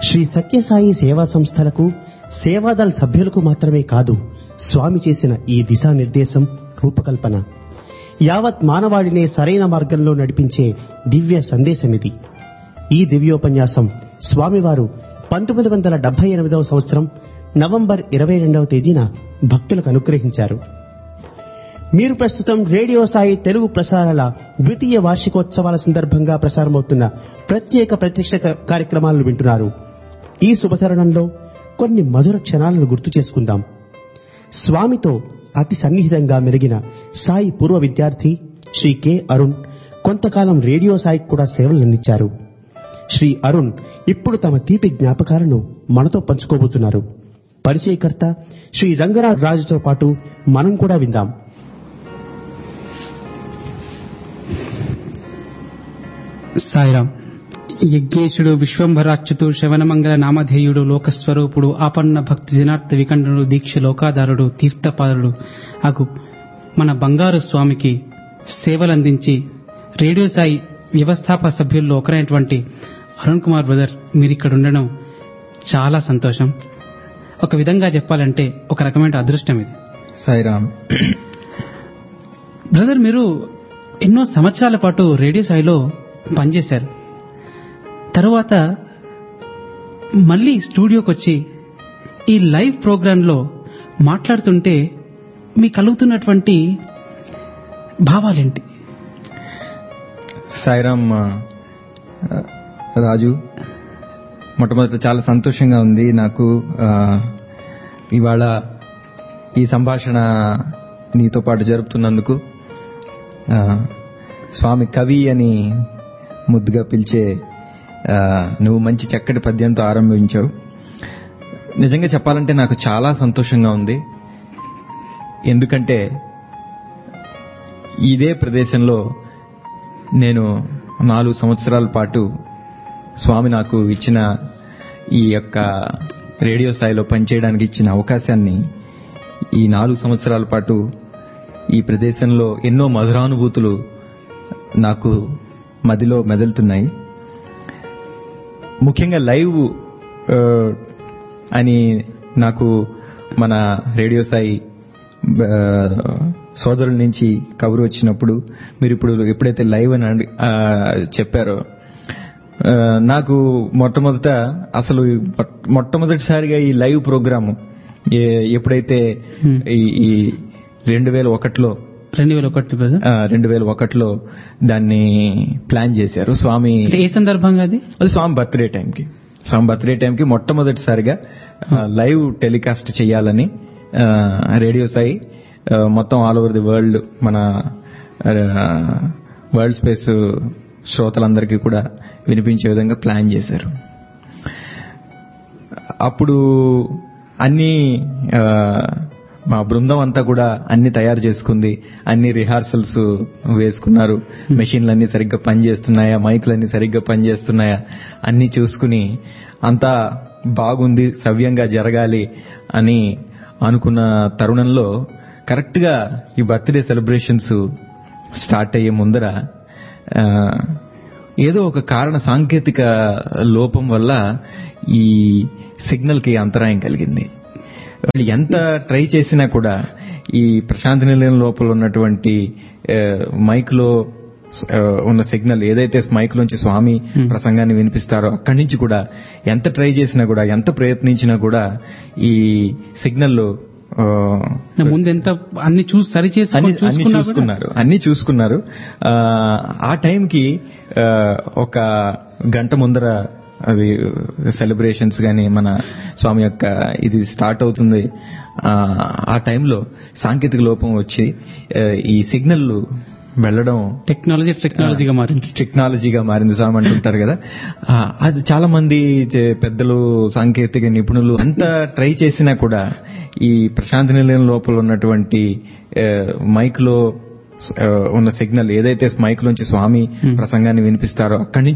శ్రీ సత్యసాయి సేవా సంస్థలకు సేవాదల్ సభ్యులకు మాత్రమే కాదు స్వామి చేసిన ఈ దిశానిర్దేశం రూపకల్పన యావత్ మానవాళినే సరైన మార్గంలో నడిపించే దివ్య సందేశమిది ఈ దివ్యోపన్యాసం స్వామివారు పంతొమ్మిది వందల డెబ్బై ఎనిమిదవ సంవత్సరం నవంబర్ ఇరవై రెండవ తేదీన భక్తులకు అనుగ్రహించారు మీరు ప్రస్తుతం రేడియో సాయి తెలుగు ప్రసారాల ద్వితీయ వార్షికోత్సవాల సందర్భంగా ప్రసారమవుతున్న ప్రత్యేక ప్రత్యక్ష క- కార్యక్రమాలను వింటున్నారు ఈ శుభతరుణంలో కొన్ని మధుర క్షణాలను గుర్తు చేసుకుందాం స్వామితో అతి సన్నిహితంగా మెలిగిన సాయి పూర్వ విద్యార్థి శ్రీ కె అరుణ్ కొంతకాలం రేడియో సాయికి కూడా సేవలందించారు శ్రీ అరుణ్ ఇప్పుడు తమ తీపి జ్ఞాపకాలను మనతో పంచుకోబోతున్నారు పరిచయకర్త శ్రీ రంగనాథ్ రాజుతో పాటు మనం కూడా విందాం సాయిరాం యజ్ఞేశుడు విశ్వంభరాచ్యుతు శ్రవణమంగళ నామధేయుడు లోకస్వరూపుడు ఆపన్న భక్తి జనార్థ వికంఠనుడు దీక్ష లోకాధారుడు తీర్థపాదుడు అగు మన బంగారు స్వామికి సేవలందించి రేడియో సాయి వ్యవస్థాపక సభ్యుల్లో ఒకరైనటువంటి అరుణ్ కుమార్ బ్రదర్ మీరు ఇక్కడ ఉండడం చాలా సంతోషం ఒక విధంగా చెప్పాలంటే ఒక రకమైన అదృష్టం ఇది సాయిరామ్ బ్రదర్ మీరు ఎన్నో సంవత్సరాల పాటు రేడియో సాయిలో పనిచేశారు తరువాత మళ్ళీ స్టూడియోకి వచ్చి ఈ లైవ్ ప్రోగ్రాంలో మాట్లాడుతుంటే మీ కలుగుతున్నటువంటి భావాలేంటి సాయిరామ్ ఆ, రాజు మొట్టమొదట చాలా సంతోషంగా ఉంది నాకు ఆ, ఇవాళ ఈ సంభాషణ నీతో పాటు జరుపుతున్నందుకు ఆ, స్వామి కవి అని ముద్దుగా పిలిచే ఆ, నువ్వు మంచి చక్కటి పద్యంతో ఆరంభించావు నిజంగా చెప్పాలంటే నాకు చాలా సంతోషంగా ఉంది ఎందుకంటే ఇదే ప్రదేశంలో నేను నాలుగు సంవత్సరాల పాటు స్వామి నాకు ఇచ్చిన ఈ యొక్క రేడియో స్థాయిలో పనిచేయడానికి ఇచ్చిన అవకాశాన్ని ఈ నాలుగు సంవత్సరాల పాటు ఈ ప్రదేశంలో ఎన్నో మధురానుభూతులు నాకు మదిలో మెదులుతున్నాయి ముఖ్యంగా లైవ్ ఆ, అని నాకు మన రేడియో సాయి ఆ, సోదరుల నుంచి కబురు వచ్చినప్పుడు మీరు ఇప్పుడు ఎప్పుడైతే లైవ్ అని అడి- ఆ, చెప్పారో ఆ, నాకు మొట్టమొదట అసలు ఈ మొట్ట- మొట్టమొదటిసారిగా ఈ లైవ్ ప్రోగ్రాము ఏ- ఎప్పుడైతే Hmm. ఈ ఈ రెండు వేల ఒకటిలో రెండు వేల ఒకటి బ్రదర్ రెండు వేల ఒకటిలో దాన్ని ప్లాన్ చేశారు స్వామి అంటే ఏ సందర్భంగా అది అది స్వామి బర్త్డే టైంకి స్వామి బర్త్డే టైంకి మొట్టమొదటిసారిగా ఆ, లైవ్ టెలికాస్ట్ చేయాలని ఆ, రేడియో సాయి ఆ, మొత్తం ఆల్ ఓవర్ ది వరల్డ్ మన ఆ, వరల్డ్ స్పేస్ శ్రోతలందరికీ కూడా వినిపించే విధంగా ప్లాన్ చేశారు అప్పుడు అన్ని ఆ, మా బృందం అంతా కూడా అన్ని తయారు చేసుకుంది అన్ని రిహార్సల్స్ వేసుకున్నారు మెషిన్లు అన్ని సరిగ్గా పనిచేస్తున్నాయా మైక్లు అన్ని సరిగ్గా పనిచేస్తున్నాయా అన్ని చూసుకుని అంతా బాగుంది సవ్యంగా జరగాలి అని అనుకున్న తరుణంలో కరెక్ట్ గా ఈ బర్త్డే సెలబ్రేషన్స్ స్టార్ట్ అయ్యే ముందర ఆ, ఏదో ఒక కారణ సాంకేతిక లోపం వల్ల ఈ సిగ్నల్ కి అంతరాయం కలిగింది వాళ్ళు ఎంత ట్రై చేసినా కూడా ఈ ప్రశాంతి నిలయం లోపల ఉన్నటువంటి ఆ, మైక్ లో ఆ, ఉన్న సిగ్నల్ ఏదైతే మైక్ లోంచి స్వామి ప్రసంగాన్ని వినిపిస్తారో అక్కడి నుంచి కూడా ఎంత ట్రై చేసినా కూడా ఎంత ప్రయత్నించినా కూడా ఈ సిగ్నల్ ముందు ఎంత అన్ని చూసి సరి చేసి అన్ని అన్ని చూసుకున్నా కూడా చూసుకున్నారు అన్ని చూసుకున్నారు ఆ, ఆ టైంకి ఆ, ఒక గంట ముందర అది సెలబ్రేషన్స్ గాని మన స్వామి యొక్క ఇది స్టార్ట్ అవుతుంది ఆ, ఆ టైంలో సాంకేతిక లోపం వచ్చి ఆ, ఈ సిగ్నల్ వెళ్ళడం టెక్నాలజీ టెక్నాలజీగా మారింది టెక్నాలజీగా మారింది స్వామి అంటుంటారు కదా ఆ, అది చాలా మంది చే- పెద్దలు సాంకేతిక నిపుణులు అంత ట్రై చేసినా కూడా ఈ ప్రశాంతి నిలయం లోపల ఉన్నటువంటి ఆ, మైక్ లో ఆ, ఉన్న సిగ్నల్ ఏదైతే మైక్ లోంచి స్వామి ప్రసంగాన్ని వినిపిస్తారో అక్కడి నుంచి